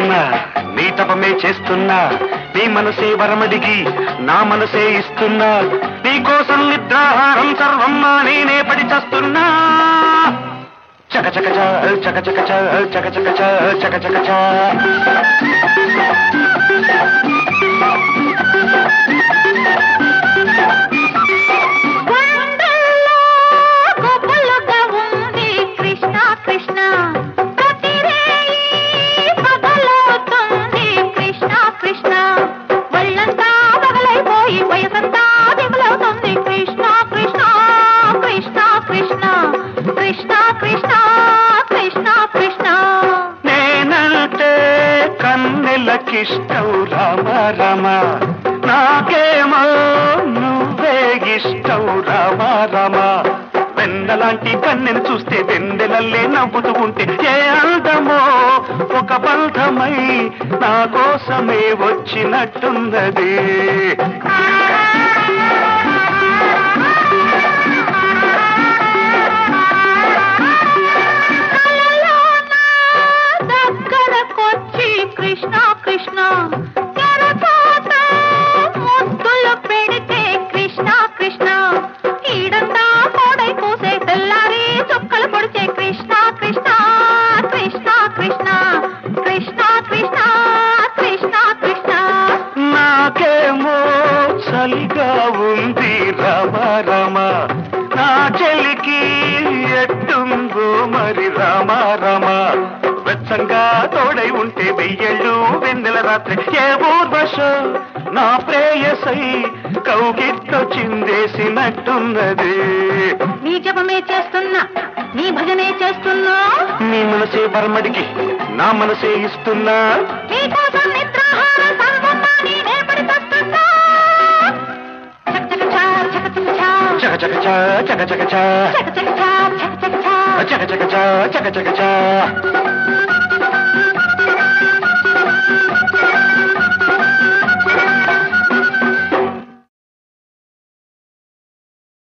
చేస్తున్నా నీ తపమే చేస్తున్నా నీ మనసే వరమడిగి నా మనసే ఇస్తున్నా నీ కోసం నిద్రాహారం సర్వం నేనే పడి చేస్తున్నా చక చక చ చక చక చ చక చక చ చక చక చ గుండెల్లో గుబులుగా ఉంది కృష్ణ కృష్ణ ప్రతి రేయి పగలవుతుంది కృష్ణ కృష్ణ ఒళ్ళంతా పగలైపోయి వయసంతా దిగులవుతుంది కృష్ణ కృష్ణ కృష్ణ కృష్ణ కృష్ణ కృష్ణ కృష్ణ కృష్ణ నేనంటే కన్నెలకిష్టం రామ రామ నాకేమో నువ్వే ఇష్టం రామ రామ వెన్నలాంటి కన్నెను చూస్తే వెన్నెలల్లే నవ్వుతూ ఉంటే ఏ అందమో ఒక బంధమై నా కోసమే వచ్చినట్టున్నది దగ్గరకొచ్చి కృష్ణ కృష్ణ తెరచాట ముద్దులు పెడితే కృష్ణ కృష్ణ ఈడంతా కోడై కూసే తెల్లారి చుక్కలు పొడిచే కృష్ణ కృష్ణ కృష్ణ కృష్ణ కృష్ణ కృష్ణ కృష్ణ కృష్ణ నాకేమో చలిగా ఉంది రామ రామ నా చెలికి ఎట్టుందో మరి రామ రామ వెచ్చంగా తోడై ఉంటే వెయ్యళ్ళు వెన్నెల రాత్రి ఏ ఊర్వశ నా ప్రేయసై కౌగిట్లో చిందేసినట్టున్నది నీ జపమే చేస్తున్నా నీ భజనే చేస్తున్నా నీ మనసే బర్మడికి నా మనసే ఇస్తున్నా నీ కోసం నిద్రాహార సర్వమ్మా నేనే పడి చస్తున్నా చక చక చక చక చక చక చక చ చక చక చ చక చక చక చక చక చక చక చక చ చక చక చ